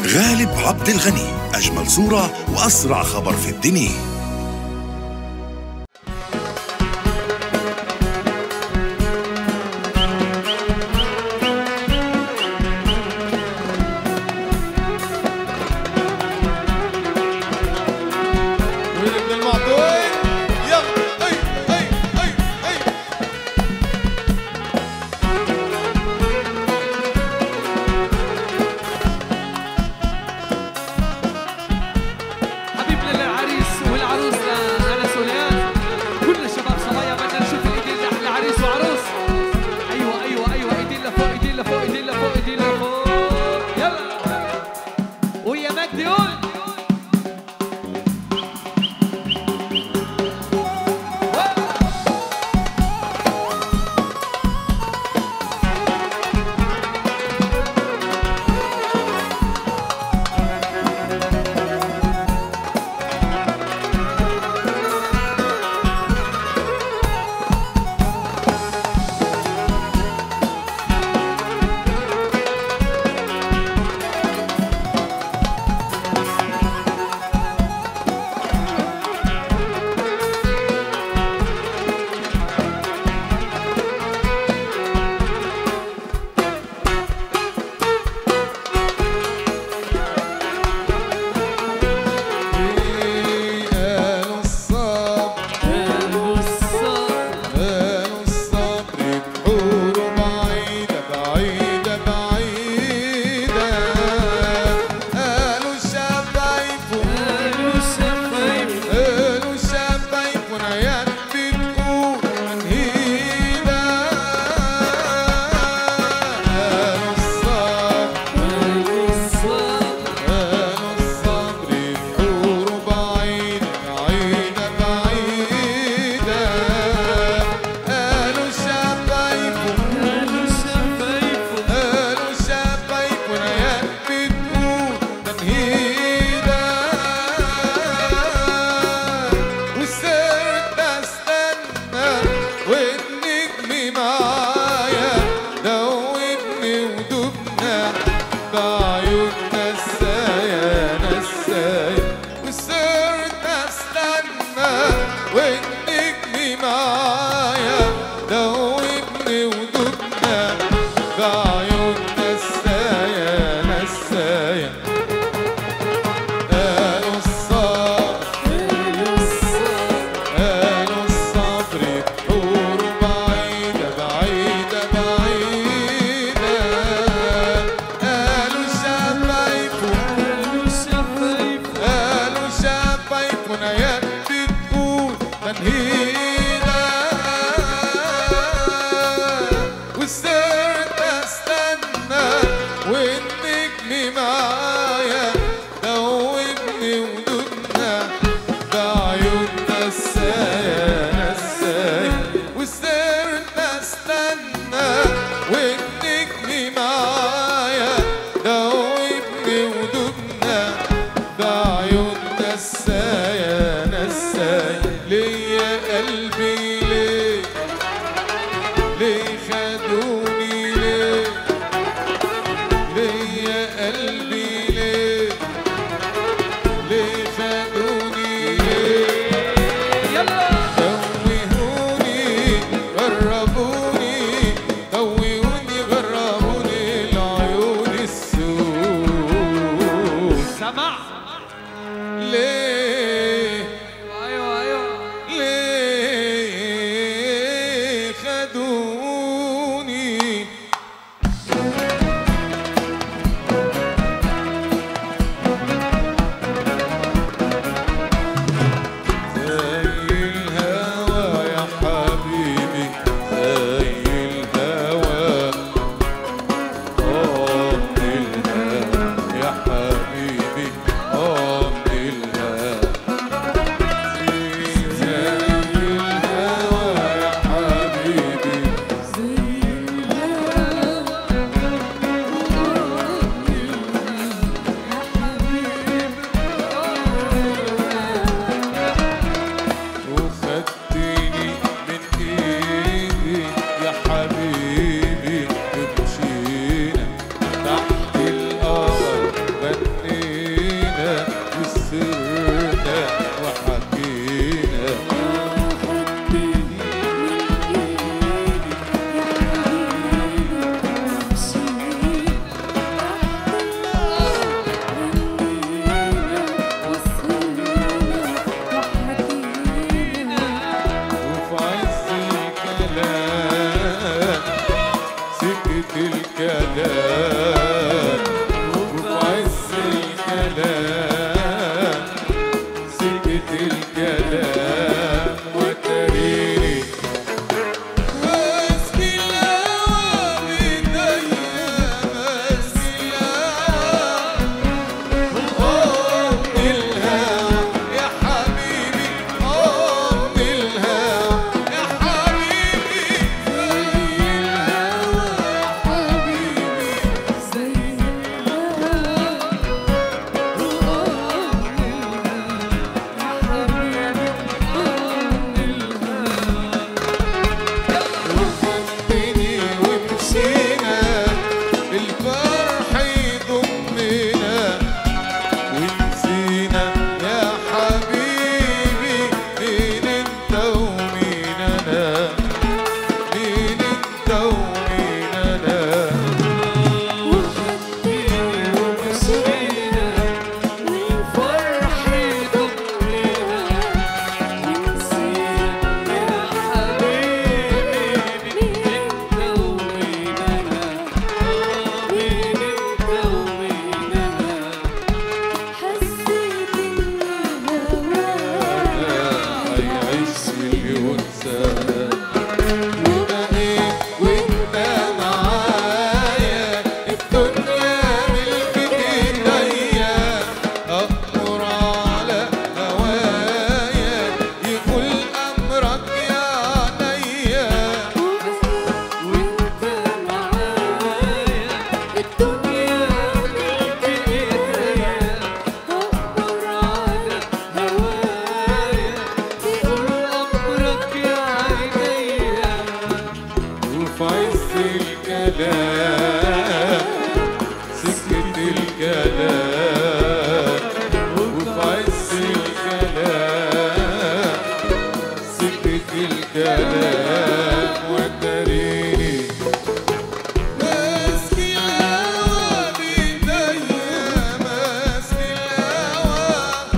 غالب عبد الغني أجمل صورة وأسرع خبر في الدنيا وين ابن المعطوي يلا اي اي اي اي حبيبنا للعريس والعروس انا سوليان كل الشباب صبايا بدنا نشوف الايدين لاحلى عريس وعروس ايوه ايوه ايوه ايدين لفوق ايدين لفوق ايدين لفوق ايدين لفوق يلا ويا مجدي قول قالوا الصبر قالوا الصبر بحور بعيدة بعيدة بعيدة قالوا الشفايف قالوا الشفايف قالوا الشفايف ونعيان بتقول عنيدة قالوا الصبر قالوا الصبر قالوا الصبر بحور بعيدة بعيدة بعيدة قالوا الشفايف قالوا الشفايف قالوا الشفايف ونعيان بتقول تنهيدة وصرت استنى والنجم معايا دوبني ودوبنا بعيوننا السايا نسايا وصرت استنى والنجم معايا دوبني ودوبنا بعيوننا السايا نسايا قالوا الصبر قالوا الصبر بحور بعيدة بعيدة بعيدة قالوا الشفايف قالوا الشفايف قالوا الشفايف ونيات بتقول تنهيدة وصرت استنى والنجم معايا دوبني ودودنا بعيوننا السايا نسايا وصرت استنى والنجم معايا دوبني ودودنا بعيوننا السايا نسايا ليا قلبي ليه ليه خدوني ليه ليا قلبي الكلام وفي عز الكلام سكت الكلام وتريني ماسك الهوى بإيديا ماسك الهوى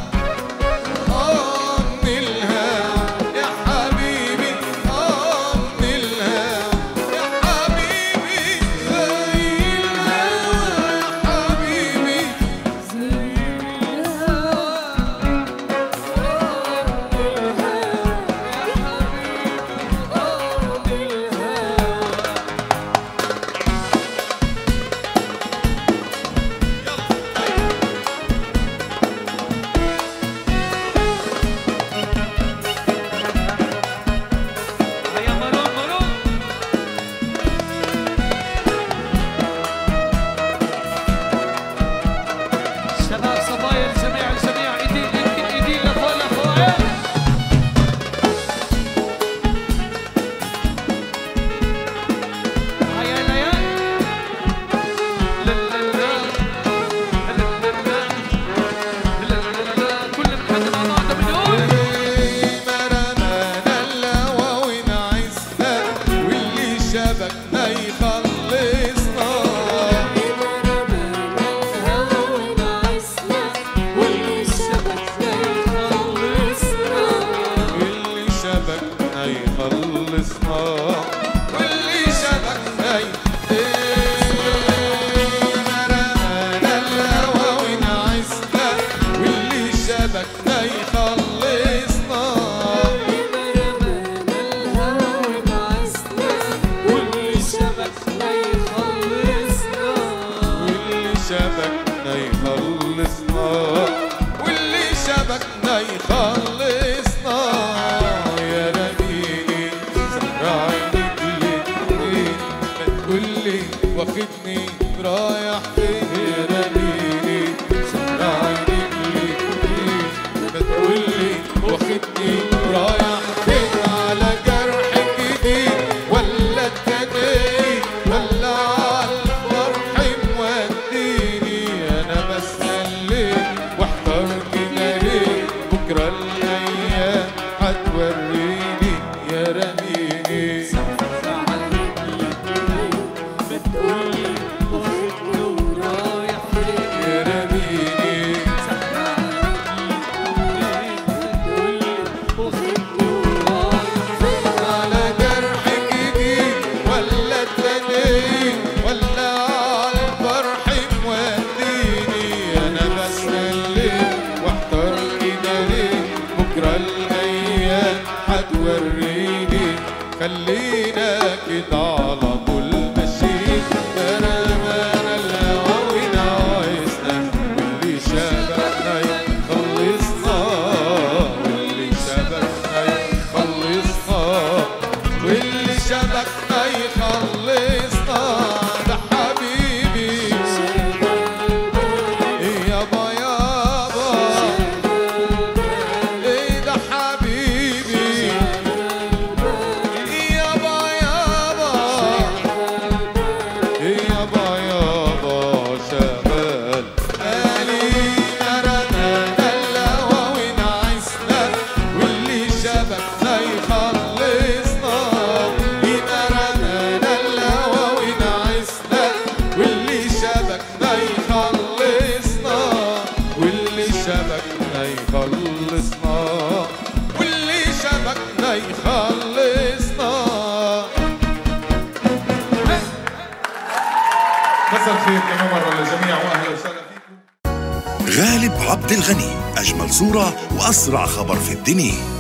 آه من الهوى يا حبيبي آه من الهوى يا حبيبي زي الهوى يا حبيبي هيا مروان مروان شباب صبايا الجميع الجميع ايدي ايدي ايدي لفوق لفوق هيا ليان لا لا لا لا لا لا لا لا كل الحد مع بعض بنقول ما رمانا الهوى ونعسنا واللي شبكنا يخلصنا واللي شبكنا يخلصنا واللي شبكنا ي- ما رمانا الهوى ونعسنا واللي شبكنا يخلصنا واللي شبكنا يخلصنا واللي شبكنا يخلصنا يا رميني سهر عينك الاتنين ما تقولي واخدني رايح فين يا رميني سهر عينك الاتنين ما تقولي واخدني رايح فين على جرح جديد ولا التاني ولا عالفرح موديني انا بسلم واحتار كده ليه بكره الايام هتوريني يا رميني يا رميني على جرح جديد ولا التاني ولا عالفرح موديني انا بسلم واحتار كده ليه بكره الايام هتوريني خلينا كده على طول ماشيين رمانا الهوى ونعسنا واللي شبكنا يخلصنا واللي شبكنا يخلصنا واللي شبكنا يخلصنا ده حبيبي يابا يابا ايه ده حبيبي يابا يابا يابا يابا شغال قالي رمانا الهوى ونعسنا واللي شبكنا يخلصنا بينا رمانا الهوى ونعسنا واللي شبكنا يخلصنا واللي شبكنا يخلصنا واللي شبكنا يخلصنا مساء الخير كمان مرة للجميع وأهلا وسهلا فيكم غالب عبد الغني أجمل صورة وأسرع خبر في الدنيا